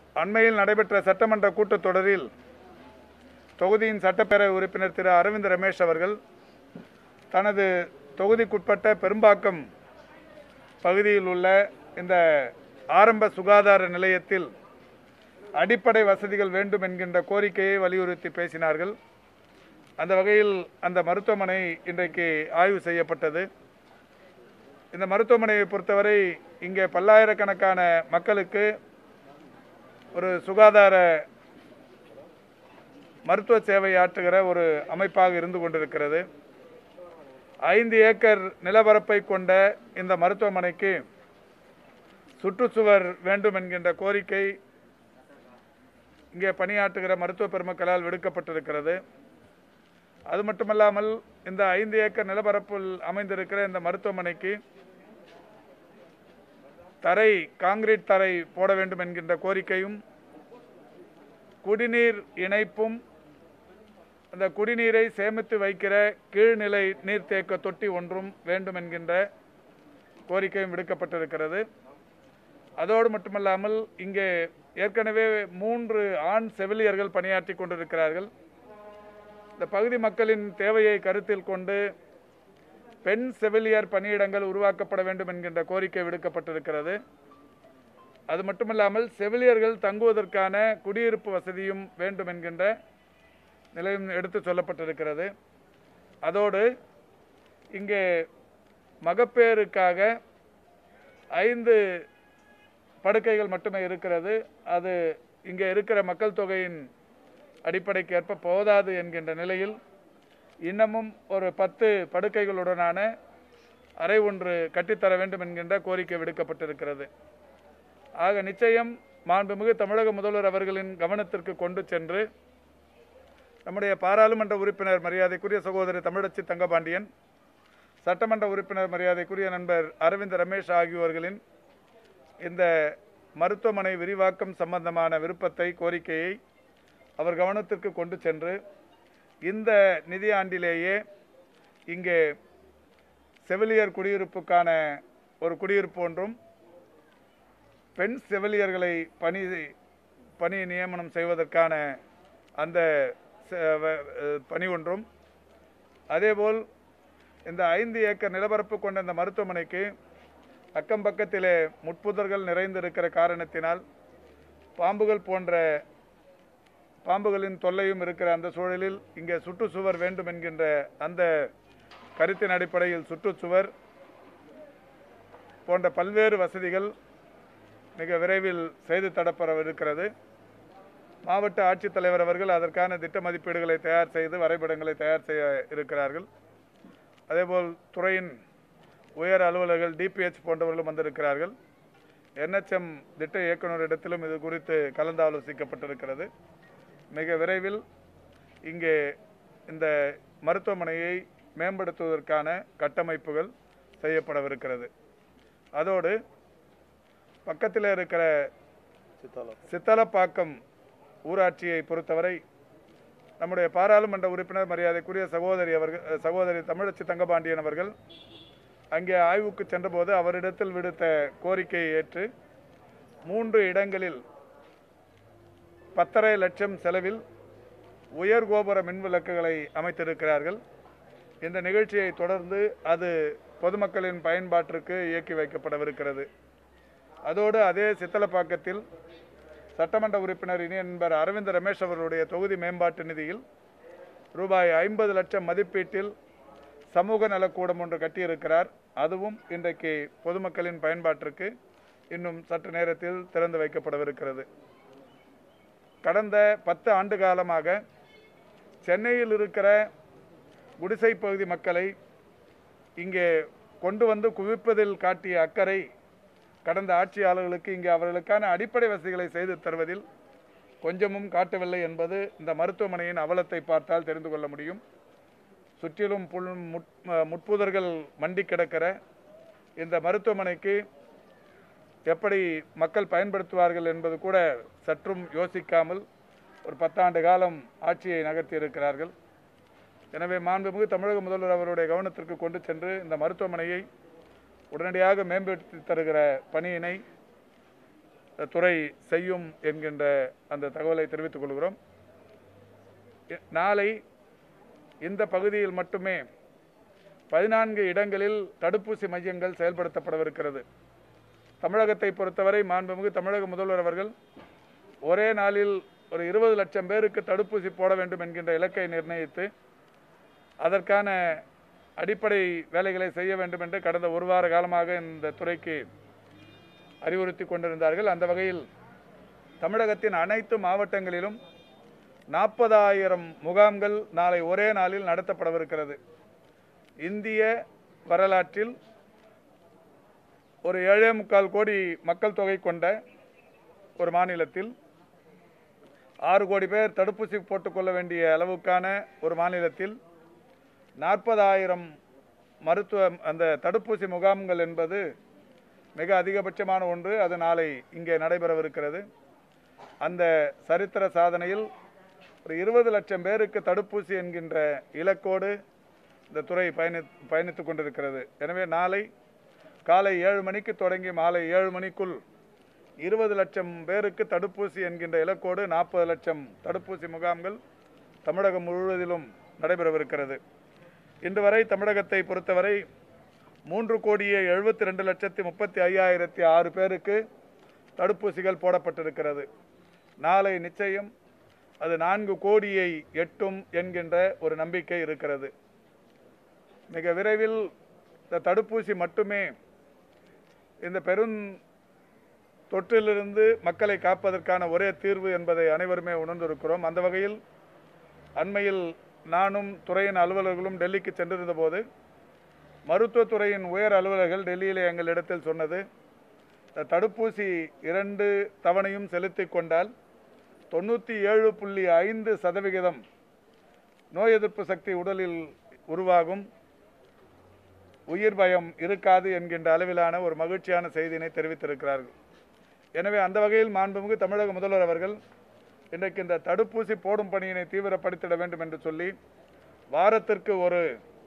அண்மையில் நடைபெற்ற சட்டமன்ற கூட்டத்தொடரில் தொகுதியின் சட்டப்பேரவை உறுப்பினர் திரு அரவிந்த் ரமேஷ் அவர்கள் தனது தொகுதிக்குட்பட்ட பெரும்பாக்கம் பகுதியில் உள்ள இந்த ஆரம்ப சுகாதார நிலையத்தில் அடிப்படை வசதிகள் வேண்டும் என்கின்ற கோரிக்கையை வலியுறுத்தி பேசினார்கள் அந்த வகையில் அந்த மருத்துவமனை இன்றைக்கு ஆய்வு செய்யப்பட்டது இந்த மருத்துவமனையை பொறுத்தவரை இங்கே பல்லாயிரக்கணக்கான மக்களுக்கு ஒரு சுகாதார மருத்துவ சேவை ஆற்றுகிற ஒரு அமைப்பாக இருந்து கொண்டிருக்கிறது ஐந்து ஏக்கர் நிலப்பரப்பை கொண்ட இந்த மருத்துவமனைக்கு சுற்றுச்சுவர் வேண்டும் என்கின்ற கோரிக்கை இங்கே பணியாற்றுகிற மருத்துவ பெருமக்களால் விடுக்கப்பட்டிருக்கிறது அது மட்டுமல்லாமல் இந்த ஐந்து ஏக்கர் நிலப்பரப்பில் அமைந்திருக்கிற இந்த மருத்துவமனைக்கு தரை காங்கிரீட் தரை போட வேண்டும் என்கின்ற கோரிக்கையும் குடிநீர் இணைப்பும் அந்த குடிநீரை சேமித்து வைக்கிற கீழ்நிலை நீர்த்தேக்க தொட்டி ஒன்றும் வேண்டும் என்கின்ற கோரிக்கையும் விடுக்கப்பட்டிருக்கிறது அதோடு மட்டுமல்லாமல் இங்கே ஏற்கனவே மூன்று ஆண் செவிலியர்கள் பணியாற்றி கொண்டிருக்கிறார்கள் இந்த பகுதி மக்களின் தேவையை கருத்தில் கொண்டு பெண் செவிலியர் பணியிடங்கள் உருவாக்கப்பட வேண்டும் என்கின்ற கோரிக்கை விடுக்கப்பட்டிருக்கிறது அது மட்டுமல்லாமல் செவிலியர்கள் தங்குவதற்கான குடியிருப்பு வசதியும் வேண்டும் என்கின்ற நிலையும் எடுத்து சொல்லப்பட்டிருக்கிறது அதோடு இங்கே மகப்பேறுக்காக ஐந்து படுக்கைகள் மட்டுமே இருக்கிறது அது இங்கே இருக்கிற மக்கள் தொகையின் அடிப்படைக்கு ஏற்ப போதாது என்கின்ற நிலையில் இன்னமும் ஒரு பத்து படுக்கைகளுடனான அறை ஒன்று கட்டித்தர வேண்டும் என்கின்ற கோரிக்கை விடுக்கப்பட்டிருக்கிறது ஆக நிச்சயம் மாண்புமிகு தமிழக முதல்வர் அவர்களின் கவனத்திற்கு கொண்டு சென்று நம்முடைய பாராளுமன்ற உறுப்பினர் மரியாதைக்குரிய சகோதரி தமிழச்சி தங்கபாண்டியன் சட்டமன்ற உறுப்பினர் மரியாதைக்குரிய நண்பர் அரவிந்த் ரமேஷ் ஆகியோர்களின் இந்த மருத்துவமனை விரிவாக்கம் சம்பந்தமான விருப்பத்தை கோரிக்கையை அவர் கவனத்திற்கு கொண்டு சென்று இந்த நிதியாண்டிலேயே இங்கே செவிலியர் குடியிருப்புக்கான ஒரு குடியிருப்பு ஒன்றும் பெண் செவிலியர்களை பணி பணி நியமனம் செய்வதற்கான அந்த ச- வ- அஹ் பணி ஒன்றும் அதேபோல் இந்த ஐந்து ஏக்கர் நிலப்பரப்பு கொண்ட இந்த மருத்துவமனைக்கு அக்கம் பக்கத்திலே முட்புதர்கள் நிறைந்திருக்கிற காரணத்தினால் பாம்புகள் போன்ற பாம்புகளின் தொல்லையும் இருக்கிற அந்த சூழலில் இங்கே சுற்றுச்சுவர் வேண்டும் என்கின்ற அந்த கருத்தின் அடிப்படையில் சுற்றுச்சுவர் போன்ற பல்வேறு வசதிகள் மிக விரைவில் செய்து தரப்படவிருக்கிறது மாவட்ட ஆட்சித்தலைவர் அவர்கள் அதற்கான திட்ட மதிப்பீடுகளை தயார் செய்து வரைபடங்களை தயார் செய்ய இருக்கிறார்கள் அதேபோல் துறையின் உயர் அலுவலர்கள் டிபிஹெச் போன்றவர்களும் வந்திருக்கிறார்கள் என்ஹெச்எம் திட்ட இயக்குநரிடத்திலும் இது குறித்து கலந்தாலோசிக்கப்பட்டிருக்கிறது மிக விரைவில் இங்கே இந்த மருத்துவமனையை மேம்படுத்துவதற்கான கட்டமைப்புகள் செய்யப்படவிருக்கிறது அதோடு பக்கத்தில் இருக்கிற சித்தலப்பாக்கம் ஊராட்சியை பொறுத்தவரை நம்முடைய பாராளுமன்ற உறுப்பினர் மரியாதைக்குரிய சகோதரி அவர்கள் சகோதரி தமிழச்சி தங்கபாண்டியன் அவர்கள் அங்கே ஆய்வுக்கு சென்றபோது அவரிடத்தில் விடுத்த கோரிக்கையை ஏற்று மூன்று இடங்களில் பத்தரை லட்சம் செலவில் உயர் கோபுர மின் விளக்குகளை அமைத்திருக்கிறார்கள் இந்த நிகழ்ச்சியை தொடர்ந்து அது பொதுமக்களின் பயன்பாட்டிற்கு இயக்கி வைக்கப்படவிருக்கிறது அதோடு அதே சித்தலப்பாக்கத்தில் சட்டமன்ற உறுப்பினர் இனி என்பர் அரவிந்த் ரமேஷ் அவர்களுடைய தொகுதி மேம்பாட்டு நிதியில் ரூபாய் ஐம்பது லட்சம் மதிப்பீட்டில் சமூக நலக்கூடம் ஒன்று கட்டியிருக்கிறார் அதுவும் இன்றைக்கு பொதுமக்களின் பயன்பாட்டிற்கு இன்னும் சற்று நேரத்தில் திறந்து வைக்கப்படவிருக்கிறது கடந்த பத்து ஆண்டு காலமாக சென்னையில் இருக்கிற குடிசை பகுதி மக்களை இங்கே கொண்டு வந்து குவிப்பதில் காட்டிய அக்கறை கடந்த ஆட்சியாளர்களுக்கு இங்கே அவர்களுக்கான அடிப்படை வசதிகளை செய்து தருவதில் கொஞ்சமும் காட்டவில்லை என்பது இந்த மருத்துவமனையின் அவலத்தை பார்த்தால் தெரிந்து கொள்ள முடியும் சுற்றிலும் புல் முட் முட்புதர்கள் மண்டி கிடக்கிற இந்த மருத்துவமனைக்கு எப்படி மக்கள் பயன்படுத்துவார்கள் என்பது கூட சற்றும் யோசிக்காமல் ஒரு பத்தாண்டு காலம் ஆட்சியை நகர்த்தி இருக்கிறார்கள் எனவே மாண்புமிகு தமிழக முதல்வர் அவருடைய கவனத்திற்கு கொண்டு சென்று இந்த மருத்துவமனையை உடனடியாக மேம்படுத்தி தருகிற பணியினை துறை செய்யும் என்கின்ற அந்த தகவலை தெரிவித்துக் கொள்கிறோம் இ- நாளை இந்த பகுதியில் மட்டுமே பதினான்கு இடங்களில் தடுப்பூசி மையங்கள் செயல்படுத்தப்படவிருக்கிறது தமிழகத்தை பொறுத்தவரை மாண்புமிகு தமிழக முதல்வர் அவர்கள் ஒரே நாளில் ஒரு இருபது லட்சம் பேருக்கு தடுப்பூசி போட வேண்டும் என்கின்ற இலக்கை நிர்ணயித்து அதற்கான அடிப்படை வேலைகளை செய்ய வேண்டும் என்று கடந்த ஒரு வார காலமாக இந்த துறைக்கு அறிவுறுத்தி கொண்டிருந்தார்கள் அந்த வகையில் தமிழகத்தின் அனைத்து மாவட்டங்களிலும் நாற்பதாயிரம் முகாம்கள் நாளை ஒரே நாளில் நடத்தப்படவிருக்கிறது இந்திய வரலாற்றில் ஒரு ஏழே முக்கால் கோடி மக்கள் தொகை கொண்ட ஒரு மாநிலத்தில் ஆறு கோடி பேர் தடுப்பூசி போட்டுக்கொள்ள வேண்டிய அளவுக்கான ஒரு மாநிலத்தில் நாற்பதாயிரம் மருத்துவ அந்த தடுப்பூசி முகாம்கள் என்பது மிக அதிகபட்சமான ஒன்று அது நாளை இங்கே நடைபெறவிருக்கிறது அந்த சரித்திர சாதனையில் ஒரு இருபது லட்சம் பேருக்கு தடுப்பூசி என்கின்ற இலக்கோடு இந்த துறை பயணி பயணித்துக் கொண்டிருக்கிறது எனவே நாளை காலை ஏழு மணிக்கு தொடங்கி மாலை ஏழு மணிக்குள் இருபது லட்சம் பேருக்கு தடுப்பூசி என்கின்ற இலக்கோடு நாற்பது லட்சம் தடுப்பூசி முகாம்கள் தமிழகம் முழுவதிலும் நடைபெறவிருக்கிறது இன்று வரை தமிழகத்தை பொறுத்தவரை மூன்று கோடியே எழுபத்தி ரெண்டு லட்சத்தி முப்பத்தி ஐயாயிரத்தி ஆறு பேருக்கு தடுப்பூசிகள் போடப்பட்டிருக்கிறது நாளை நிச்சயம் அது நான்கு கோடியை எட்டும் என்கின்ற ஒரு நம்பிக்கை இருக்கிறது மிக விரைவில் இந்த தடுப்பூசி மட்டுமே இந்த பெரும் தொற்றிலிருந்து மக்களை காப்பதற்கான ஒரே தீர்வு என்பதை அனைவருமே உணர்ந்திருக்கிறோம் அந்த வகையில் அண்மையில் நானும் துறையின் அலுவலர்களும் டெல்லிக்கு சென்றிருந்த போது மருத்துவத்துறையின் உயர் அலுவலர்கள் டெல்லியிலே எங்களிடத்தில் சொன்னது இந்த தடுப்பூசி இரண்டு தவணையும் செலுத்திக் கொண்டால் தொண்ணூற்றி ஏழு புள்ளி ஐந்து சதவிகிதம் நோய் எதிர்ப்பு சக்தி உடலில் உருவாகும் உயிர் பயம் இருக்காது என்கின்ற அளவிலான ஒரு மகிழ்ச்சியான செய்தியினை தெரிவித்திருக்கிறார்கள் எனவே அந்த வகையில் மாண்புமிகு தமிழக முதல்வர் அவர்கள் இன்றைக்கு இந்த தடுப்பூசி போடும் பணியினை தீவிரப்படுத்திட வேண்டும் என்று சொல்லி வாரத்திற்கு ஒரு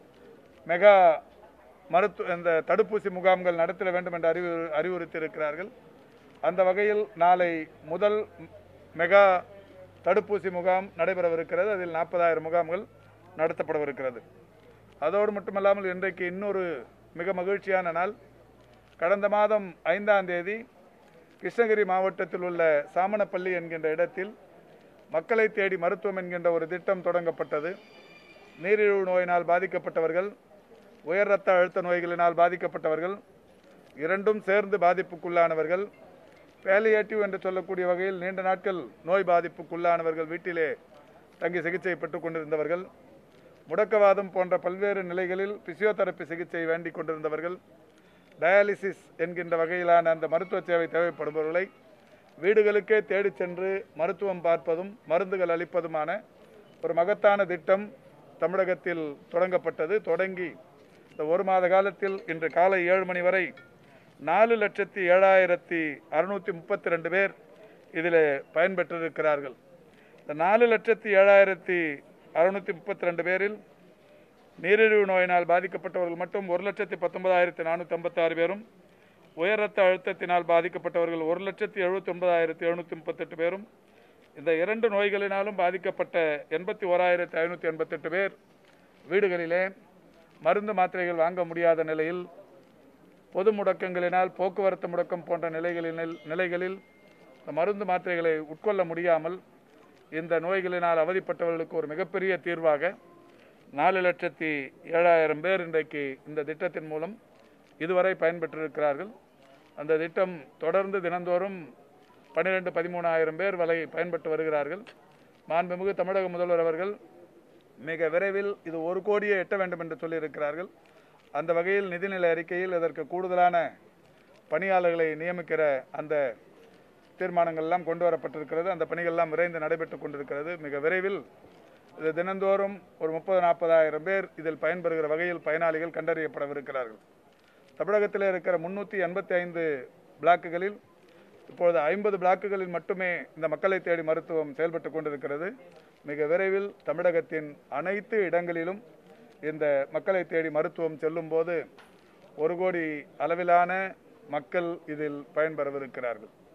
மெகா மருத்துவ இந்த தடுப்பூசி முகாம்கள் நடத்திட வேண்டும் என்று அறிவு அறிவுறுத்தியிருக்கிறார்கள் அந்த வகையில் நாளை முதல் மெகா தடுப்பூசி முகாம் நடைபெறவிருக்கிறது அதில் நாற்பதாயிரம் முகாம்கள் நடத்தப்படவிருக்கிறது அதோடு மட்டுமல்லாமல் இன்றைக்கு இன்னொரு மிக மகிழ்ச்சியான நாள் கடந்த மாதம் ஐந்தாம் தேதி கிருஷ்ணகிரி மாவட்டத்தில் உள்ள சாமனப்பள்ளி என்கின்ற இடத்தில் மக்களை தேடி மருத்துவம் என்கின்ற ஒரு திட்டம் தொடங்கப்பட்டது நீரிழிவு நோயினால் பாதிக்கப்பட்டவர்கள் உயர் ரத்த அழுத்த நோய்களினால் பாதிக்கப்பட்டவர்கள் இரண்டும் சேர்ந்து பாதிப்புக்குள்ளானவர்கள் பேலியேட்டிவ் என்று சொல்லக்கூடிய வகையில் நீண்ட நாட்கள் நோய் பாதிப்புக்குள்ளானவர்கள் வீட்டிலே தங்கி சிகிச்சை பெற்றுக் கொண்டிருந்தவர்கள் முடக்கவாதம் போன்ற பல்வேறு நிலைகளில் பிசியோதெரப்பி சிகிச்சை வேண்டிக் கொண்டிருந்தவர்கள் டயாலிசிஸ் என்கின்ற வகையிலான அந்த மருத்துவ சேவை தேவைப்படுபவர்களை வீடுகளுக்கே தேடிச் சென்று மருத்துவம் பார்ப்பதும் மருந்துகள் அளிப்பதுமான ஒரு மகத்தான திட்டம் தமிழகத்தில் தொடங்கப்பட்டது தொடங்கி இந்த ஒரு மாத காலத்தில் இன்று காலை ஏழு மணி வரை நாலு லட்சத்தி ஏழாயிரத்தி அறுநூற்றி முப்பத்தி ரெண்டு பேர் இதில் பயன்பெற்றிருக்கிறார்கள் இந்த நாலு லட்சத்தி ஏழாயிரத்தி அறுநூற்றி முப்பத்தி ரெண்டு பேரில் நீரிழிவு நோயினால் பாதிக்கப்பட்டவர்கள் மட்டும் ஒரு லட்சத்தி பத்தொன்பதாயிரத்தி நானூற்றி ஐம்பத்தாறு பேரும் உயர் ரத்த அழுத்தத்தினால் பாதிக்கப்பட்டவர்கள் ஒரு லட்சத்தி எழுபத்தி ஒன்பதாயிரத்தி எழுநூற்றி முப்பத்தெட்டு பேரும் இந்த இரண்டு நோய்களினாலும் பாதிக்கப்பட்ட எண்பத்தி ஓராயிரத்தி ஐநூற்றி எண்பத்தெட்டு பேர் வீடுகளிலே மருந்து மாத்திரைகள் வாங்க முடியாத நிலையில் பொது முடக்கங்களினால் போக்குவரத்து முடக்கம் போன்ற நிலைகளில் நிலைகளில் இந்த மருந்து மாத்திரைகளை உட்கொள்ள முடியாமல் இந்த நோய்களினால் அவதிப்பட்டவர்களுக்கு ஒரு மிகப்பெரிய தீர்வாக நாலு லட்சத்தி ஏழாயிரம் பேர் இன்றைக்கு இந்த திட்டத்தின் மூலம் இதுவரை பயன்பெற்றிருக்கிறார்கள் அந்த திட்டம் தொடர்ந்து தினந்தோறும் பன்னிரெண்டு பதிமூணாயிரம் பேர் வரை பயன்பெற்று வருகிறார்கள் மாண்புமிகு தமிழக முதல்வர் அவர்கள் மிக விரைவில் இது ஒரு கோடியே எட்ட வேண்டும் என்று சொல்லியிருக்கிறார்கள் அந்த வகையில் நிதிநிலை அறிக்கையில் இதற்கு கூடுதலான பணியாளர்களை நியமிக்கிற அந்த தீர்மானங்கள் எல்லாம் கொண்டு வரப்பட்டிருக்கிறது அந்த பணிகள் எல்லாம் விரைந்து நடைபெற்றுக் கொண்டிருக்கிறது மிக விரைவில் இது தினந்தோறும் ஒரு முப்பது நாற்பதாயிரம் பேர் இதில் பயன்பெறுகிற வகையில் பயனாளிகள் கண்டறியப்படவிருக்கிறார்கள் தமிழகத்தில் இருக்கிற முன்னூற்றி எண்பத்தி ஐந்து பிளாக்குகளில் இப்பொழுது ஐம்பது பிளாக்குகளில் மட்டுமே இந்த மக்களை தேடி மருத்துவம் செயல்பட்டு கொண்டிருக்கிறது மிக விரைவில் தமிழகத்தின் அனைத்து இடங்களிலும் இந்த மக்களை தேடி மருத்துவம் செல்லும்போது ஒரு கோடி அளவிலான மக்கள் இதில் பயன்பெறவிருக்கிறார்கள்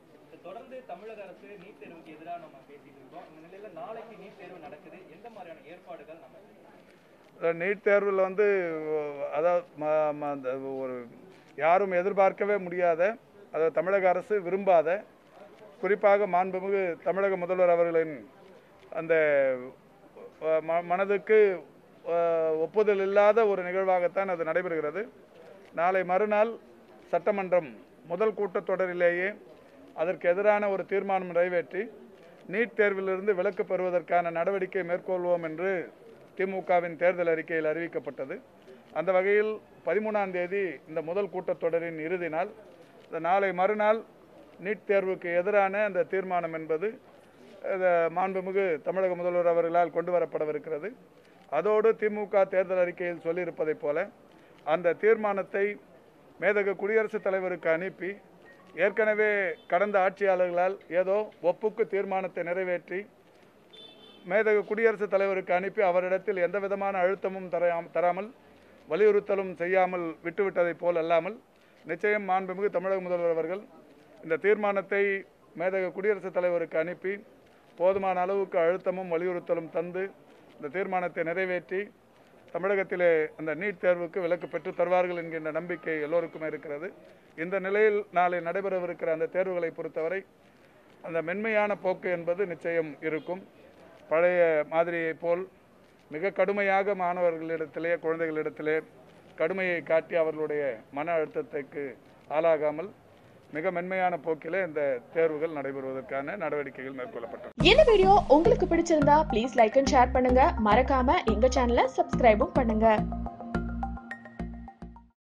தொடர்ந்து தமிழக அரசு நீட் தேர்வுக்கு எதிராக நம்ம பேசிட்டு இருக்கோம் இந்த நிலையில நாளைக்கு நீட் தேர்வு நடக்குது எந்த மாதிரியான ஏற்பாடுகள் நம்ம அஹ் நீட் தேர்வில் வந்து அதாவது ம- ம- அந்த ஒரு யாரும் எதிர்பார்க்கவே முடியாத அதாவது தமிழக அரசு விரும்பாத குறிப்பாக மாண்புமிகு தமிழக முதல்வர் அவர்களின் அந்த அஹ், ம- மனதுக்கு அஹ், ஒப்புதல் இல்லாத ஒரு நிகழ்வாகத்தான் அது நடைபெறுகிறது நாளை மறுநாள் சட்டமன்றம் முதல் கூட்டத்தொடரிலேயே அதற்கு எதிரான ஒரு தீர்மானம் நிறைவேற்றி நீட் தேர்விலிருந்து விலக்கு பெறுவதற்கான நடவடிக்கை மேற்கொள்வோம் என்று திமுகவின் தேர்தல் அறிக்கையில் அறிவிக்கப்பட்டது அந்த வகையில் பதிமூணாம் தேதி இந்த முதல் கூட்டத்தொடரின் இறுதி நாள் இந்த நாளை மறுநாள் நீட் தேர்வுக்கு எதிரான அந்த தீர்மானம் என்பது இந்த மாண்புமிகு தமிழக முதல்வர் அவர்களால் கொண்டு வரப்படவிருக்கிறது அதோடு திமுக தேர்தல் அறிக்கையில் சொல்லியிருப்பதைப் போல அந்த தீர்மானத்தை மேதகு குடியரசுத் தலைவருக்கு அனுப்பி ஏற்கனவே கடந்த ஆட்சியாளர்களால் ஏதோ ஒப்புக்கு தீர்மானத்தை நிறைவேற்றி மேதகு குடியரசுத் தலைவருக்கு அனுப்பி அவரிடத்தில் எந்த விதமான அழுத்தமும் தரையாம் தராமல் வலியுறுத்தலும் செய்யாமல் விட்டுவிட்டதைப் போல் அல்லாமல் நிச்சயம் மாண்புமிகு தமிழக முதல்வர் அவர்கள் இந்த தீர்மானத்தை மேதகு குடியரசுத் தலைவருக்கு அனுப்பி போதுமான அளவுக்கு அழுத்தமும் வலியுறுத்தலும் தந்து இந்த தீர்மானத்தை நிறைவேற்றி தமிழகத்திலே அந்த நீட் தேர்வுக்கு விலக்கு பெற்றுத் தருவார்கள் என்கின்ற நம்பிக்கை எல்லோருக்குமே இருக்கிறது இந்த நிலையில் நாளை நடைபெறவிருக்கிற அந்த தேர்வுகளை பொறுத்தவரை அந்த மென்மையான போக்கு என்பது நிச்சயம் இருக்கும் பழைய மாதிரியைப் போல் மிக கடுமையாக மாணவர்களிடத்திலே குழந்தைகளிடத்திலே கடுமையை காட்டி அவர்களுடைய மன அழுத்தத்துக்கு ஆளாகாமல் மிக மென்மையான போக்கிலே இந்த தேர்வுகள் நடைபெறுவதற்கான நடவடிக்கைகள் மேற்கொள்ளப்பட்டன இந்த வீடியோ உங்களுக்கு பிடிச்சிருந்தா ப்ளீஸ் லைக் அண்ட் ஷேர் பண்ணுங்க மறக்காம எங்க சேனலை சப்ஸ்கிரைபும் பண்ணுங்க